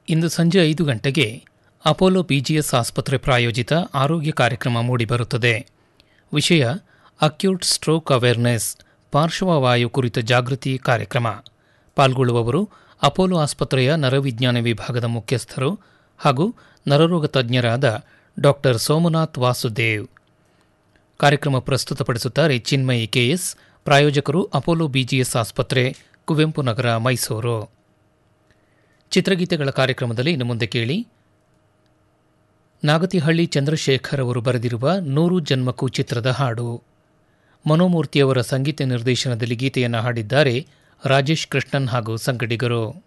ಇಂದು ಸಂಜೆ ಐದು ಗಂಟೆಗೆ ಅಪೋಲೋ ಬಿಜಿಎಸ್ ಆಸ್ಪತ್ರೆ ಪ್ರಾಯೋಜಿತ ಆರೋಗ್ಯ ಕಾರ್ಯಕ್ರಮ ಮೂಡಿಬರುತ್ತದೆ ವಿಷಯ ಅಕ್ಯೂಟ್ ಸ್ಟ್ರೋಕ್ ಅವೇರ್ನೆಸ್ ಪಾರ್ಶ್ವವಾಯು ಕುರಿತ ಜಾಗೃತಿ ಕಾರ್ಯಕ್ರಮ ಪಾಲ್ಗೊಳ್ಳುವವರು ಅಪೋಲೋ ಆಸ್ಪತ್ರೆಯ ನರವಿಜ್ಞಾನ ವಿಭಾಗದ ಮುಖ್ಯಸ್ಥರು ಹಾಗೂ ನರರೋಗ ತಜ್ಞರಾದ ಡಾಕ್ಟರ್ ಸೋಮನಾಥ್ ವಾಸುದೇವ್ ಕಾರ್ಯಕ್ರಮ ಪ್ರಸ್ತುತಪಡಿಸುತ್ತಾರೆ ಚಿನ್ಮಯಿ ಕೆಎಸ್ ಪ್ರಾಯೋಜಕರು ಅಪೋಲೋ ಬಿಜಿಎಸ್ ಆಸ್ಪತ್ರೆ ಕುವೆಂಪು ನಗರ ಮೈಸೂರು ಚಿತ್ರಗೀತೆಗಳ ಕಾರ್ಯಕ್ರಮದಲ್ಲಿ ಇನ್ನು ಮುಂದೆ ಕೇಳಿ ನಾಗತಿಹಳ್ಳಿ ಚಂದ್ರಶೇಖರ್ ಅವರು ಬರೆದಿರುವ ನೂರು ಜನ್ಮಕ್ಕೂ ಚಿತ್ರದ ಹಾಡು ಮನೋಮೂರ್ತಿಯವರ ಸಂಗೀತ ನಿರ್ದೇಶನದಲ್ಲಿ ಗೀತೆಯನ್ನು ಹಾಡಿದ್ದಾರೆ ರಾಜೇಶ್ ಕೃಷ್ಣನ್ ಹಾಗೂ ಸಂಗಡಿಗರು